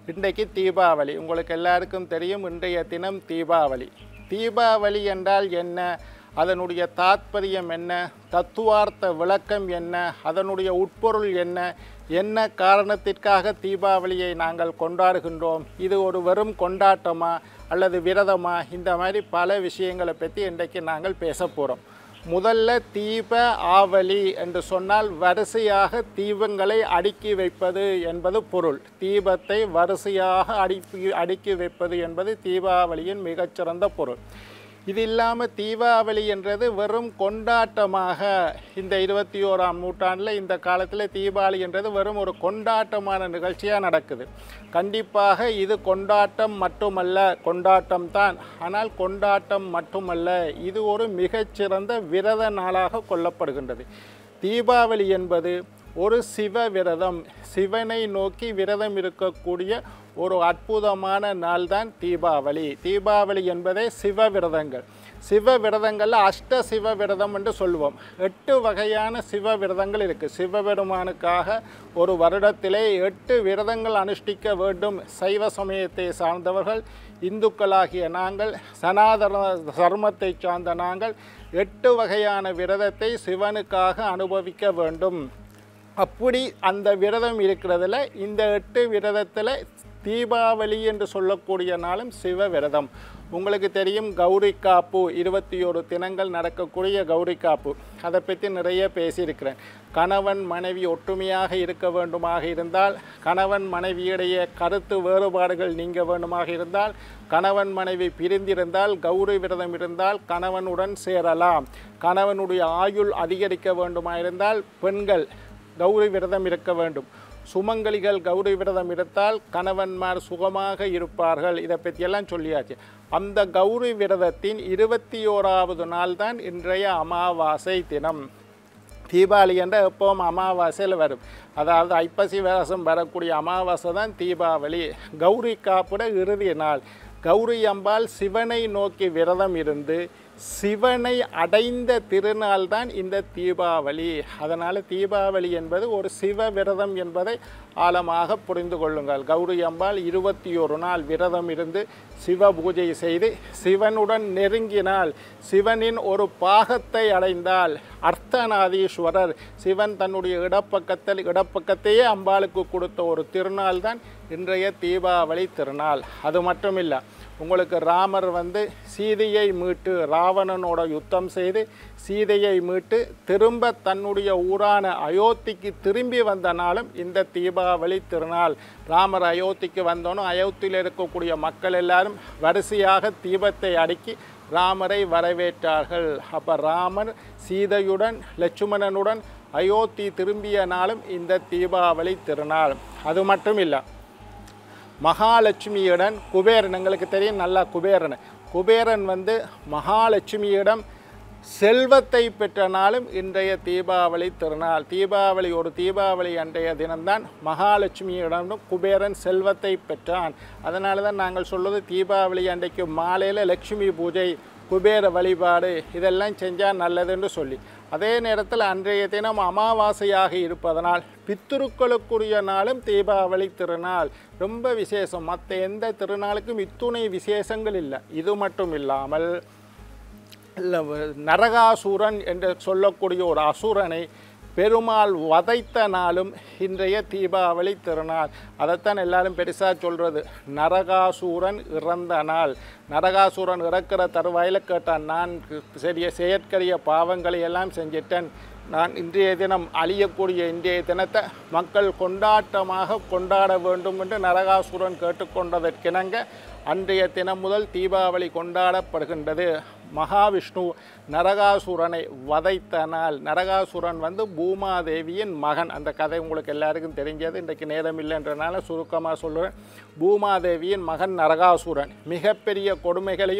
இன்றைக்கு தீபாவளி உங்களுக்கு எல்லாருக்கும் தெரியும் இன்றைய தினம் தீபாவளி தீபாவளி என்றால் என்ன அதனுடைய தாத்பரியம் என்ன தத்துவார்த்த விளக்கம் என்ன அதனுடைய உட்பொருள் என்ன என்ன காரணத்திற்காக தீபாவளியை நாங்கள் கொண்டாடுகின்றோம் இது ஒரு வெறும் கொண்டாட்டமா அல்லது விரதமா இந்த மாதிரி பல விஷயங்களை பற்றி இன்றைக்கு நாங்கள் பேச போகிறோம் முதல்ல தீப ஆவலி என்று சொன்னால் வரிசையாக தீபங்களை அடுக்கி வைப்பது என்பது பொருள் தீபத்தை வரிசையாக அடுக்கி அடுக்கி வைப்பது என்பது தீபாவளியின் மிகச்சிறந்த பொருள் இது இல்லாமல் தீபாவளி என்றது வெறும் கொண்டாட்டமாக இந்த இருபத்தி ஓராம் நூற்றாண்டில் இந்த காலத்தில் தீபாவளி என்றது வெறும் ஒரு கொண்டாட்டமான நிகழ்ச்சியாக நடக்குது கண்டிப்பாக இது கொண்டாட்டம் மட்டுமல்ல கொண்டாட்டம் தான் ஆனால் கொண்டாட்டம் மட்டுமல்ல இது ஒரு மிகச்சிறந்த விரத நாளாக கொள்ளப்படுகின்றது தீபாவளி என்பது ஒரு சிவ விரதம் சிவனை நோக்கி விரதம் இருக்கக்கூடிய ஒரு அற்புதமான நாள் தான் தீபாவளி தீபாவளி என்பதே சிவ விரதங்கள் சிவ விரதங்களில் அஷ்ட சிவ விரதம் என்று சொல்லுவோம் எட்டு வகையான சிவ விரதங்கள் இருக்குது சிவபெருமானுக்காக ஒரு வருடத்திலே எட்டு விரதங்கள் அனுஷ்டிக்க வேண்டும் சைவ சமயத்தை சார்ந்தவர்கள் இந்துக்களாகிய நாங்கள் சனாதன தர்மத்தை சார்ந்த நாங்கள் எட்டு வகையான விரதத்தை சிவனுக்காக அனுபவிக்க வேண்டும் அப்படி அந்த விரதம் இருக்கிறதுல இந்த எட்டு விரதத்தில் தீபாவளி என்று சொல்லக்கூடிய நாளும் சிவ விரதம் உங்களுக்கு தெரியும் கௌரி காப்பு இருபத்தி ஒரு தினங்கள் நடக்கக்கூடிய கௌரி காப்பு அதை பற்றி நிறைய பேசியிருக்கிறேன் கணவன் மனைவி ஒற்றுமையாக இருக்க வேண்டுமாக இருந்தால் கணவன் மனைவியுடைய கருத்து வேறுபாடுகள் நீங்க வேண்டுமாக இருந்தால் கணவன் மனைவி பிரிந்திருந்தால் கௌரி விரதம் இருந்தால் கணவனுடன் சேரலாம் கணவனுடைய ஆயுள் அதிகரிக்க வேண்டுமாயிருந்தால் பெண்கள் கௌரி விரதம் இருக்க வேண்டும் சுமங்கலிகள் கௌரி விரதம் எடுத்தால் கணவன்மார் சுகமாக இருப்பார்கள் இதை பற்றியெல்லாம் சொல்லியாச்சு அந்த கௌரி விரதத்தின் இருபத்தி ஓராவது நாள் தான் இன்றைய அமாவாசை தினம் தீபாவளி என்ற எப்பவும் அமாவாசையில் வரும் அதாவது ஐப்பசி விரசம் வரக்கூடிய அமாவாசை தான் தீபாவளி கௌரி காப்புட இறுதி நாள் கௌரி அம்பாள் சிவனை நோக்கி விரதம் இருந்து சிவனை அடைந்த திருநாள் தான் இந்த தீபாவளி அதனால் தீபாவளி என்பது ஒரு சிவ விரதம் என்பதை ஆழமாக புரிந்து கொள்ளுங்கள் கௌரி அம்பாள் இருபத்தி ஒரு நாள் விரதம் இருந்து சிவ பூஜை செய்து சிவனுடன் நெருங்கினால் சிவனின் ஒரு பாகத்தை அடைந்தால் அர்த்தநாதீஸ்வரர் சிவன் தன்னுடைய இடப்பக்கத்தில் இடப்பக்கத்தையே அம்பாளுக்கு கொடுத்த ஒரு திருநாள் தான் இன்றைய தீபாவளி திருநாள் அது மட்டும் இல்லை உங்களுக்கு ராமர் வந்து சீதையை மீட்டு ராவணனோட யுத்தம் செய்து சீதையை மீட்டு திரும்ப தன்னுடைய ஊரான அயோத்திக்கு திரும்பி வந்த நாளும் இந்த தீபாவளி திருநாள் ராமர் அயோத்திக்கு வந்தோனும் அயோத்தியில் இருக்கக்கூடிய மக்கள் எல்லாரும் வரிசையாக தீபத்தை அடுக்கி ராமரை வரவேற்றார்கள் அப்போ ராமர் சீதையுடன் லட்சுமணனுடன் அயோத்தி திரும்பிய நாளும் இந்த தீபாவளி திருநாள் அது மட்டும் இல்லை மகாலட்சுமியுடன் குபேரன் எங்களுக்கு தெரியும் நல்லா குபேரன் குபேரன் வந்து மகாலட்சுமியிடம் செல்வத்தை பெற்ற நாளும் இன்றைய தீபாவளி திருநாள் தீபாவளி ஒரு தீபாவளி அன்றைய தினம்தான் மகாலட்சுமியிடம் குபேரன் செல்வத்தை பெற்றான் அதனால தான் நாங்கள் சொல்வது தீபாவளி அன்றைக்கு மாலையில் லட்சுமி பூஜை குபேர வழிபாடு இதெல்லாம் செஞ்சால் நல்லதுன்னு சொல்லி அதே நேரத்தில் அன்றைய தினம் அமாவாசையாக இருப்பதனால் பித்துருக்களுக்குரிய நாளும் தீபாவளி திருநாள் ரொம்ப விசேஷம் மற்ற எந்த திருநாளுக்கும் இத்துணை விசேஷங்கள் இல்லை இது மட்டும் இல்லாமல் இல்ல, நரகாசுரன் என்று சொல்லக்கூடிய ஒரு அசுரனை பெருமாள் வதைத்த நாளும் இன்றைய தீபாவளி திருநாள் அதைத்தான் எல்லாரும் பெருசாக சொல்கிறது நரகாசூரன் இறந்த நாள் நரகாசூரன் இறக்கிற தருவாயில் கேட்டான் நான் சரிய செயற்கரிய பாவங்களை எல்லாம் செஞ்சிட்டேன் நான் இன்றைய தினம் அழியக்கூடிய இன்றைய தினத்தை மக்கள் கொண்டாட்டமாக கொண்டாட வேண்டும் என்று நரகாசுரன் கேட்டுக்கொண்டதற்கிணங்க அன்றைய தினம் முதல் தீபாவளி கொண்டாடப்படுகின்றது மகாவிஷ்ணு நரகாசுரனை வதைத்த நாள் நரகாசுரன் வந்து பூமாதேவியின் மகன் அந்த கதை உங்களுக்கு எல்லாருக்கும் தெரிஞ்சது இன்றைக்கு நேரம் இல்லைன்றனால சுருக்கமாக சொல்லுவேன் பூமாதேவியின் மகன் நரகாசுரன் மிகப்பெரிய கொடுமைகளையும்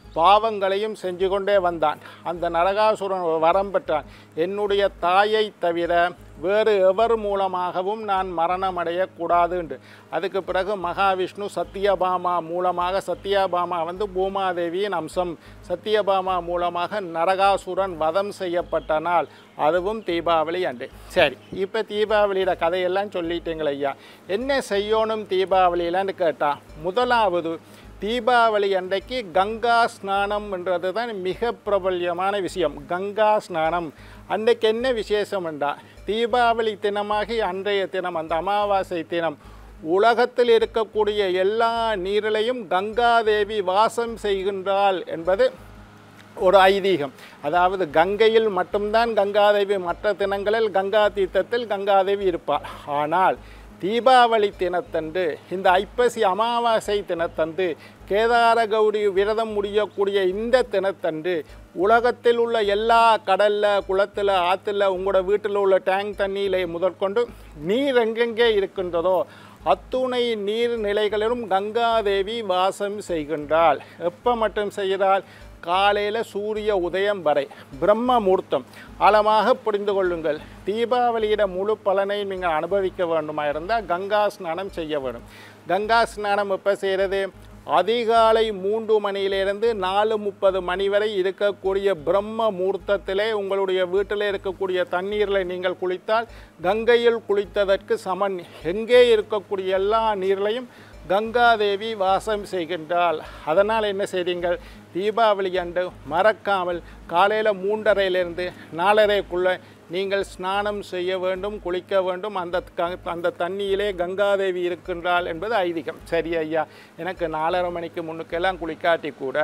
பாவங்களையும் செஞ்சு கொண்டே வந்தான் அந்த நரகாசுரன் ஒரு வரம் பெற்றான் என்னுடைய தாயை தவிர வேறு எவர் மூலமாகவும் நான் மரணமடையக்கூடாது என்று அதுக்கு பிறகு மகாவிஷ்ணு சத்தியபாமா மூலமாக சத்தியபாமா வந்து பூமாதேவியின் அம்சம் சத்தியபாமா மூலமாக நரகாசுரன் வதம் செய்யப்பட்ட நாள் அதுவும் தீபாவளி அன்று சரி இப்போ தீபாவளியோட கதையெல்லாம் சொல்லிட்டீங்களே ஐயா என்ன செய்யணும் தீபாவளியிலன்னு கேட்டால் முதலாவது தீபாவளி அன்றைக்கு கங்கா ஸ்நானம்ன்றது தான் மிக பிரபல்யமான விஷயம் கங்கா ஸ்நானம் அன்றைக்கு என்ன விசேஷம் என்றா தீபாவளி தினமாகி அன்றைய தினம் அந்த அமாவாசை தினம் உலகத்தில் இருக்கக்கூடிய எல்லா நீரிலையும் கங்காதேவி வாசம் செய்கின்றாள் என்பது ஒரு ஐதீகம் அதாவது கங்கையில் மட்டும்தான் கங்காதேவி மற்ற தினங்களில் கங்கா தீர்த்தத்தில் கங்காதேவி இருப்பாள் ஆனால் தீபாவளி தினத்தன்று இந்த ஐப்பசி அமாவாசை தினத்தன்று கேதார கௌரி விரதம் முடியக்கூடிய இந்த தினத்தன்று உலகத்தில் உள்ள எல்லா கடலில் குளத்தில் ஆற்றுல உங்களோட வீட்டில் உள்ள டேங்க் தண்ணியிலே முதற்கொண்டு நீர் எங்கெங்கே இருக்கின்றதோ அத்துணை நீர்நிலைகளிலும் கங்காதேவி வாசம் செய்கின்றாள் எப்போ மட்டும் செய்கிறாள் காலையில் சூரிய உதயம் வரை பிரம்ம முகூர்த்தம் ஆழமாக புரிந்து கொள்ளுங்கள் தீபாவளியிட முழு பலனை நீங்கள் அனுபவிக்க வேண்டுமா இருந்தால் கங்கா ஸ்நானம் செய்ய வேண்டும் கங்கா ஸ்நானம் எப்போ செய்கிறது அதிகாலை மூன்று மணியிலிருந்து நாலு முப்பது மணி வரை இருக்கக்கூடிய பிரம்ம முகூர்த்தத்திலே உங்களுடைய வீட்டில் இருக்கக்கூடிய தண்ணீரில் நீங்கள் குளித்தால் கங்கையில் குளித்ததற்கு சமன் எங்கே இருக்கக்கூடிய எல்லா நீர்லையும் கங்காதேவி வாசம் செய்கின்றாள் அதனால் என்ன செய்றீங்கள் தீபாவளி அன்று மறக்காமல் காலையில் மூன்றரையிலிருந்து நாலரைக்குள்ளே நீங்கள் ஸ்நானம் செய்ய வேண்டும் குளிக்க வேண்டும் அந்த க- அந்த தண்ணியிலே கங்காதேவி இருக்கின்றாள் என்பது ஐதீகம் சரி ஐயா எனக்கு நாலரை மணிக்கு முன்னுக்கெல்லாம் குளிக்காட்டி கூட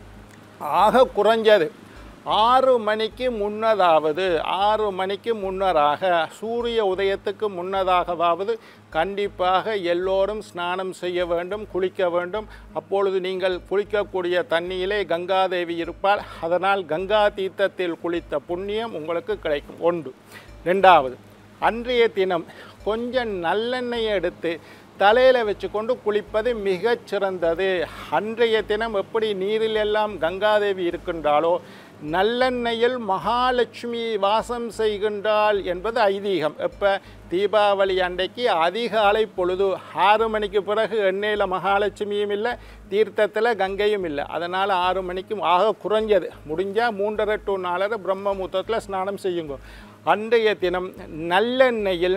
ஆக குறைஞ்சது ஆறு மணிக்கு முன்னதாவது ஆறு மணிக்கு முன்னராக சூரிய உதயத்துக்கு முன்னதாகவாவது கண்டிப்பாக எல்லோரும் ஸ்நானம் செய்ய வேண்டும் குளிக்க வேண்டும் அப்பொழுது நீங்கள் குளிக்கக்கூடிய தண்ணியிலே கங்காதேவி இருப்பாள் அதனால் கங்கா தீர்த்தத்தில் குளித்த புண்ணியம் உங்களுக்கு கிடைக்கும் ஒன்று ரெண்டாவது அன்றைய தினம் கொஞ்சம் நல்லெண்ணெயை எடுத்து தலையில் வச்சுக்கொண்டு குளிப்பது மிகச் சிறந்தது அன்றைய தினம் எப்படி நீரில் எல்லாம் கங்காதேவி இருக்கின்றாளோ நல்லெண்ணெயில் மகாலட்சுமி வாசம் செய்கின்றாள் என்பது ஐதீகம் எப்போ தீபாவளி அன்றைக்கு அதிகாலை பொழுது ஆறு மணிக்கு பிறகு எண்ணெயில் மகாலட்சுமியும் இல்லை தீர்த்தத்தில் கங்கையும் இல்லை அதனால் ஆறு மணிக்கும் ஆக குறைஞ்சது முடிஞ்சால் மூன்றரை டு நாலரை பிரம்ம முகூர்த்தத்தில் ஸ்நானம் செய்யுங்க அன்றைய தினம் நல்லெண்ணெயில்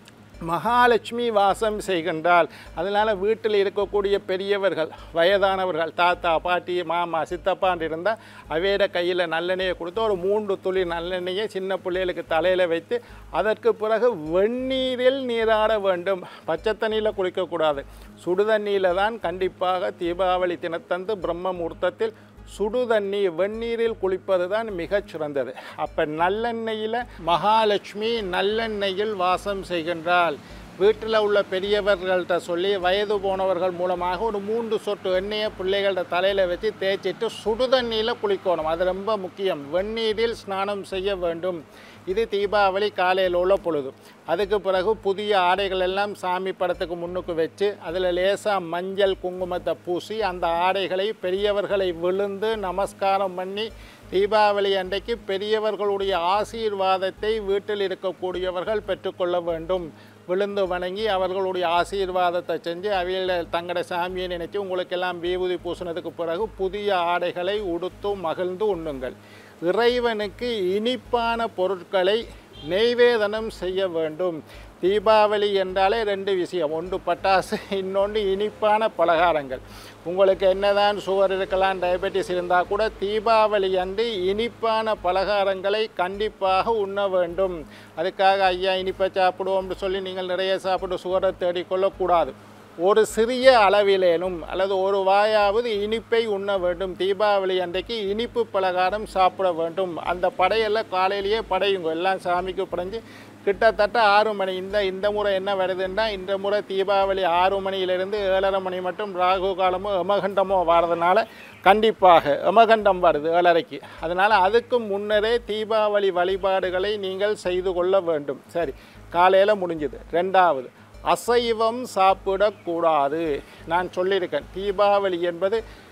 மகாலட்சுமி வாசம் செய்கின்றாள் அதனால் வீட்டில் இருக்கக்கூடிய பெரியவர்கள் வயதானவர்கள் தாத்தா பாட்டி மாமா சித்தப்பான்னு இருந்தால் அவையோட கையில் நல்லெண்ணெயை கொடுத்து ஒரு மூன்று துளி நல்லெண்ணெயை சின்ன பிள்ளைகளுக்கு தலையில் வைத்து அதற்கு பிறகு வெந்நீரில் நீராட வேண்டும் பச்சை தண்ணியில் குளிக்கக்கூடாது சுடு தண்ணியில் தான் கண்டிப்பாக தீபாவளி தினத்தன்று பிரம்ம முகூர்த்தத்தில் சுடு தண்ணி வெந்நீரில் குளிப்பது தான் மிகச் சிறந்தது அப்போ நல்லெண்ணெயில் மகாலட்சுமி நல்லெண்ணெயில் வாசம் செய்கின்றாள் வீட்டில் உள்ள பெரியவர்கள்ட்ட சொல்லி வயது போனவர்கள் மூலமாக ஒரு மூன்று சொட்டு எண்ணெயை பிள்ளைகள்ட்ட தலையில் வச்சு தேய்ச்சிட்டு சுடு தண்ணியில் குளிக்கணும் அது ரொம்ப முக்கியம் வெந்நீரில் ஸ்நானம் செய்ய வேண்டும் இது தீபாவளி காலையில் உள்ள பொழுது அதுக்கு பிறகு புதிய ஆடைகள் எல்லாம் சாமி படத்துக்கு முன்னுக்கு வச்சு அதில் லேசாக மஞ்சள் குங்குமத்தை பூசி அந்த ஆடைகளை பெரியவர்களை விழுந்து நமஸ்காரம் பண்ணி தீபாவளி அன்றைக்கு பெரியவர்களுடைய ஆசீர்வாதத்தை வீட்டில் இருக்கக்கூடியவர்கள் பெற்றுக்கொள்ள வேண்டும் விழுந்து வணங்கி அவர்களுடைய ஆசீர்வாதத்தை செஞ்சு அவையில் தங்களோட சாமியை நினைச்சு உங்களுக்கெல்லாம் விபூதி பூசினதுக்கு பிறகு புதிய ஆடைகளை உடுத்து மகிழ்ந்து உண்ணுங்கள் இறைவனுக்கு இனிப்பான பொருட்களை நெய்வேதனம் செய்ய வேண்டும் தீபாவளி என்றாலே ரெண்டு விஷயம் ஒன்று பட்டாசு இன்னொன்று இனிப்பான பலகாரங்கள் உங்களுக்கு என்னதான் சுகர் இருக்கலாம் டயபெட்டிஸ் இருந்தால் கூட தீபாவளி அன்று இனிப்பான பலகாரங்களை கண்டிப்பாக உண்ண வேண்டும் அதுக்காக ஐயா இனிப்பை சாப்பிடுவோம்னு சொல்லி நீங்கள் நிறைய சாப்பிட்டு சுகரை தேடிக்கொள்ளக்கூடாது ஒரு சிறிய அளவிலேனும் அல்லது ஒரு வாயாவது இனிப்பை உண்ண வேண்டும் தீபாவளி அன்றைக்கு இனிப்பு பலகாரம் சாப்பிட வேண்டும் அந்த படையெல்லாம் காலையிலேயே படையுங்க எல்லாம் சாமிக்கு படைஞ்சு கிட்டத்தட்ட ஆறு மணி இந்த இந்த முறை என்ன வருதுன்னா இந்த முறை தீபாவளி ஆறு மணியிலிருந்து ஏழரை மணி மட்டும் ராகு காலமோ எமகண்டமோ வரதுனால கண்டிப்பாக எமகண்டம் வருது ஏழரைக்கு அதனால் அதுக்கு முன்னரே தீபாவளி வழிபாடுகளை நீங்கள் செய்து கொள்ள வேண்டும் சரி காலையில் முடிஞ்சுது ரெண்டாவது அசைவம் சாப்பிடக்கூடாது நான் சொல்லியிருக்கேன் தீபாவளி என்பது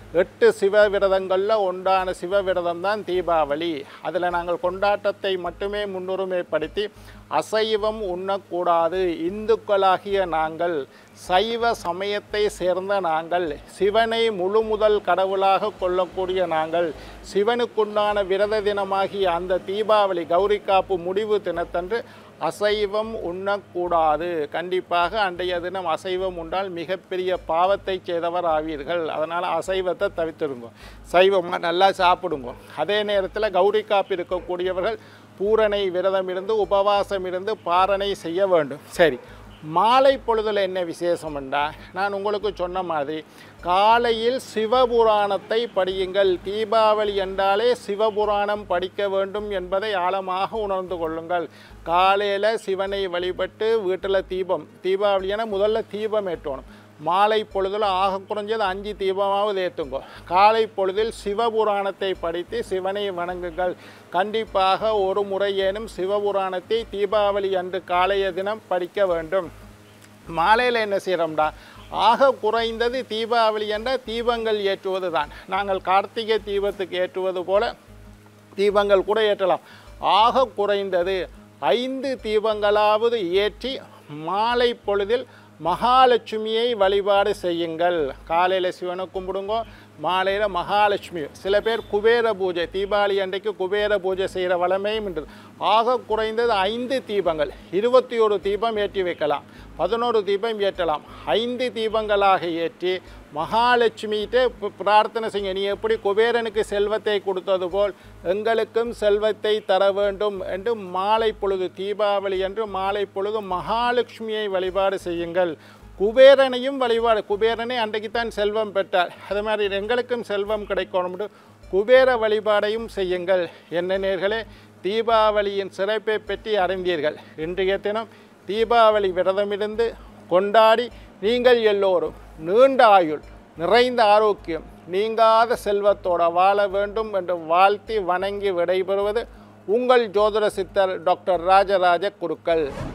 எட்டு சிவ விரதங்களில் ஒன்றான சிவ விரதம் தான் தீபாவளி அதில் நாங்கள் கொண்டாட்டத்தை மட்டுமே முன்னுரிமைப்படுத்தி அசைவம் உண்ணக்கூடாது இந்துக்களாகிய நாங்கள் சைவ சமயத்தை சேர்ந்த நாங்கள் சிவனை முழு முதல் கடவுளாக கொள்ளக்கூடிய நாங்கள் சிவனுக்குண்டான விரத தினமாகிய அந்த தீபாவளி கௌரி காப்பு முடிவு தினத்தன்று அசைவம் உண்ணக்கூடாது கண்டிப்பாக அன்றைய தினம் அசைவம் உண்டால் மிகப்பெரிய பாவத்தை செய்தவர் ஆவீர்கள் அதனால் அசைவத்தை தவிர்த்துடுங்க சைவமாக நல்லா சாப்பிடுங்க அதே நேரத்தில் கௌரி காப்பு இருக்கக்கூடியவர்கள் பூரணை விரதம் இருந்து உபவாசம் இருந்து பாரணை செய்ய வேண்டும் சரி மாலை பொழுதில் என்ன விசேஷம் என்றா நான் உங்களுக்கு சொன்ன மாதிரி காலையில் சிவபுராணத்தை படியுங்கள் தீபாவளி என்றாலே சிவபுராணம் படிக்க வேண்டும் என்பதை ஆழமாக உணர்ந்து கொள்ளுங்கள் காலையில் சிவனை வழிபட்டு வீட்டில் தீபம் தீபாவளியான முதல்ல தீபம் ஏற்றணும் மாலை பொழுதில் ஆக குறைஞ்சது அஞ்சு தீபமாவது ஏற்றுங்கோ காலை பொழுதில் சிவபுராணத்தை படித்து சிவனை வணங்குங்கள் கண்டிப்பாக ஒரு முறையேனும் சிவபுராணத்தை தீபாவளி அன்று காலைய தினம் படிக்க வேண்டும் மாலையில் என்ன செய்கிறோம்டா ஆக குறைந்தது தீபாவளி என்ற தீபங்கள் ஏற்றுவது தான் நாங்கள் கார்த்திகை தீபத்துக்கு ஏற்றுவது போல தீபங்கள் கூட ஏற்றலாம் ஆக குறைந்தது ஐந்து தீபங்களாவது ஏற்றி மாலை பொழுதில் மகாலட்சுமியை வழிபாடு செய்யுங்கள் காலையில் சிவனை கும்பிடுங்கோ மாலையில் மகாலட்சுமி சில பேர் குபேர பூஜை தீபாவளி அன்றைக்கு குபேர பூஜை செய்கிற வளமையும் உண்டு ஆக குறைந்தது ஐந்து தீபங்கள் இருபத்தி ஒரு தீபம் ஏற்றி வைக்கலாம் பதினோரு தீபம் ஏற்றலாம் ஐந்து தீபங்களாக ஏற்றி மகாலட்சுமிகிட்ட ப- பிரார்த்தனை செய்யுங்க நீ எப்படி குபேரனுக்கு செல்வத்தை கொடுத்தது போல் எங்களுக்கும் செல்வத்தை தர வேண்டும் என்று மாலை பொழுது தீபாவளி என்று மாலை பொழுது மகாலட்சுமியை வழிபாடு செய்யுங்கள் குபேரனையும் வழிபாடு குபேரனை அன்றைக்கு தான் செல்வம் பெற்றார் அது மாதிரி எங்களுக்கும் செல்வம் கிடைக்கணும் குபேர வழிபாடையும் செய்யுங்கள் என்ன நேர்களே தீபாவளியின் சிறப்பை பற்றி அறிந்தீர்கள் இன்றைய தினம் தீபாவளி விரதமிருந்து கொண்டாடி நீங்கள் எல்லோரும் நீண்ட ஆயுள் நிறைந்த ஆரோக்கியம் நீங்காத செல்வத்தோட வாழ வேண்டும் என்று வாழ்த்தி வணங்கி விடைபெறுவது உங்கள் ஜோதிட சித்தர் டாக்டர் ராஜராஜ குருக்கள்